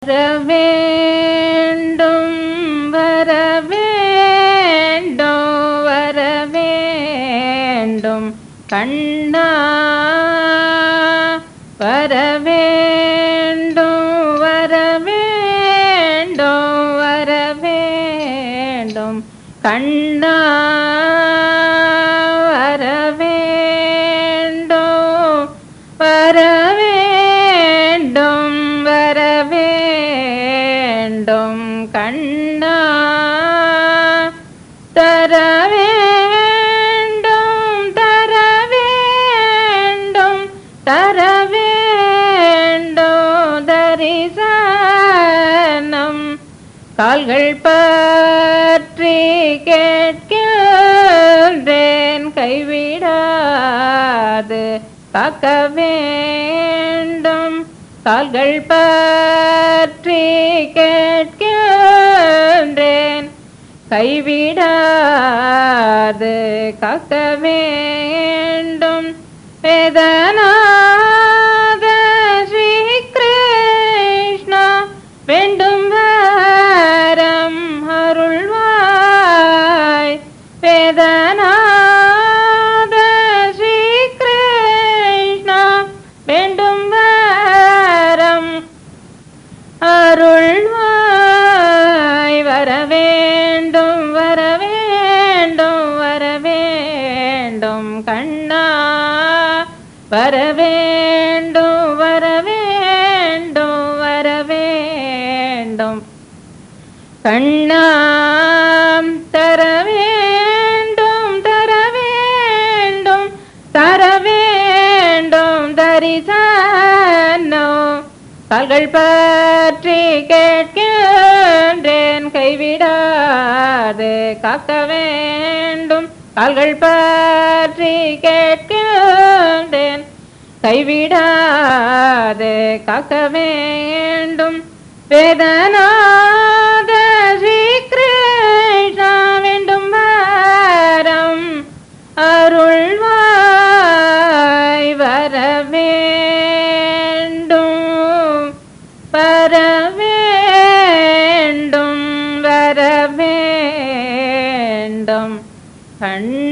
வரவேண்டும் வரவேண்டும் வரவேண்டும் கண்ணா வரவேண்டும் வரவேண்டும் வரவேண்டும் கண்ணா வரவேண்டும் வரவேண்டும் வரவேண்டும் கண்ணா தர வேண்டும் தர வேண்டும் தர வேண்டும் தரிசனம் கால்கள் பற்றி கேட்கின்றேன் கைவிடாது காக்க வேண்டும் கால்கள் பற்றி கேட்கின்றேன் கைவிடாது காக்க வேண்டும் வேதனாத ஸ்ரீ கிருஷ்ணா வேண்டும் வரம் அருள்வாய் வேதனாத ஸ்ரீ கிருஷ்ணா வேண்டும் வரம் அருள்வாய் வர வேண்டும் வர வேண்டும் வர வேண்டும் கண்ணா வர வேண்டும் வர வேண்டும் வர வேண்டும் கண்ணாம் தர வேண்டும் தர வேண்டும் தர வேண்டும் தரிசனோ கால்கள் பற்றி கேட்கின்றேன் கைவிடாது காக்க வேண்டும் கால்கள் பற்றி கேட்கின்றேன் கைவிடாது காக்க வேண்டும் வேதனாத ஸ்ரீ கிருஷ்ணா வேண்டும் வரம் அருள்வாய் வர வேண்டும் வர வேண்டும் வர வேண்டும் கண்